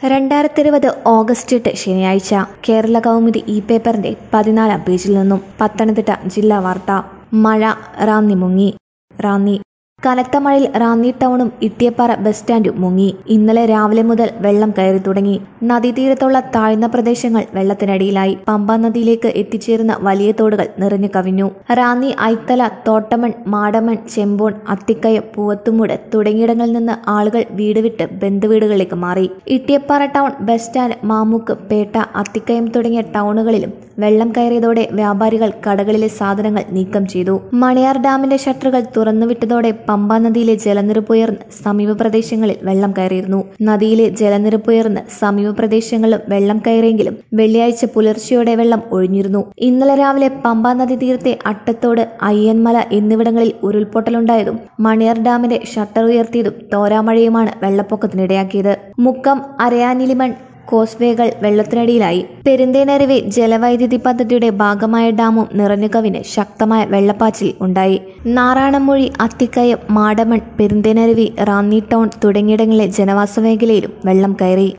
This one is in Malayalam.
രണ്ടായിരത്തി ഇരുപത് ഓഗസ്റ്റ് എട്ട് ശനിയാഴ്ച കേരള കൗമുദി ഇ പേപ്പറിന്റെ പതിനാലാം പേജിൽ നിന്നും പത്തനംതിട്ട ജില്ലാ വാർത്ത മഴ റാന്നി മുങ്ങി റാന്നി കനത്ത മഴയിൽ റാന്നി ടൗണും ഇട്ടിയപ്പാറ ബസ് സ്റ്റാൻഡും മുങ്ങി ഇന്നലെ രാവിലെ മുതൽ വെള്ളം കയറി തുടങ്ങി നദീതീരത്തുള്ള താഴ്ന്ന പ്രദേശങ്ങൾ വെള്ളത്തിനടിയിലായി പമ്പ നദിയിലേക്ക് എത്തിച്ചേരുന്ന വലിയ തോടുകൾ നിറഞ്ഞു കവിഞ്ഞു റാന്നി ഐത്തല തോട്ടമൺ മാടമൺ ചെമ്പോൺ അത്തിക്കയം പൂവത്തുമൂട് തുടങ്ങിയിടങ്ങളിൽ നിന്ന് ആളുകൾ വീട് വിട്ട് ബന്ധുവീടുകളിലേക്ക് മാറി Ittiyappara town bus stand Mamukku Petta Athikkayam തുടങ്ങിയ ടൗണുകളിലും വെള്ളം കയറിയതോടെ വ്യാപാരികൾ കടകളിലെ സാധനങ്ങൾ നീക്കം ചെയ്തു മണിയാർ ഡാമിന്റെ ഷട്ടറുകൾ തുറന്നുവിട്ടതോടെ പമ്പ നദിയിലെ ജലനിരപ്പ് ഉയർന്ന് സമീപ പ്രദേശങ്ങളിൽ വെള്ളം കയറിയിരുന്നു നദിയിലെ ജലനിരപ്പ് ഉയർന്ന് സമീപ പ്രദേശങ്ങളിലും വെള്ളം കയറിയെങ്കിലും വെള്ളിയാഴ്ച പുലർച്ചെയോടെ വെള്ളം ഒഴിഞ്ഞിരുന്നു ഇന്നലെ രാവിലെ പമ്പ നദി തീരത്തെ അട്ടത്തോട് അയ്യൻമല എന്നിവിടങ്ങളിൽ ഉരുൾപൊട്ടലുണ്ടായതും മണിയാർ ഡാമിന്റെ ഷട്ടർ ഉയർത്തിയതും തോരാമഴയുമാണ് വെള്ളപ്പൊക്കത്തിനിടയാക്കിയത് മുക്കം അരയാനിലിമൺ കോസ്വേകൾ വെള്ളത്തിനടിയിലായി പെരുന്തേനരുവി ജലവൈദ്യുതി പദ്ധതിയുടെ ഭാഗമായ ഡാമും നിറഞ്ഞുകവിന് ശക്തമായ വെള്ളപ്പാച്ചിൽ ഉണ്ടായി നാറാണമൊഴി അത്തിക്കയം മാടമൺ പെരുന്തേനരുവി റാന്നി ടൗൺ തുടങ്ങിയിടങ്ങളിലെ ജനവാസ മേഖലയിലും വെള്ളം കയറി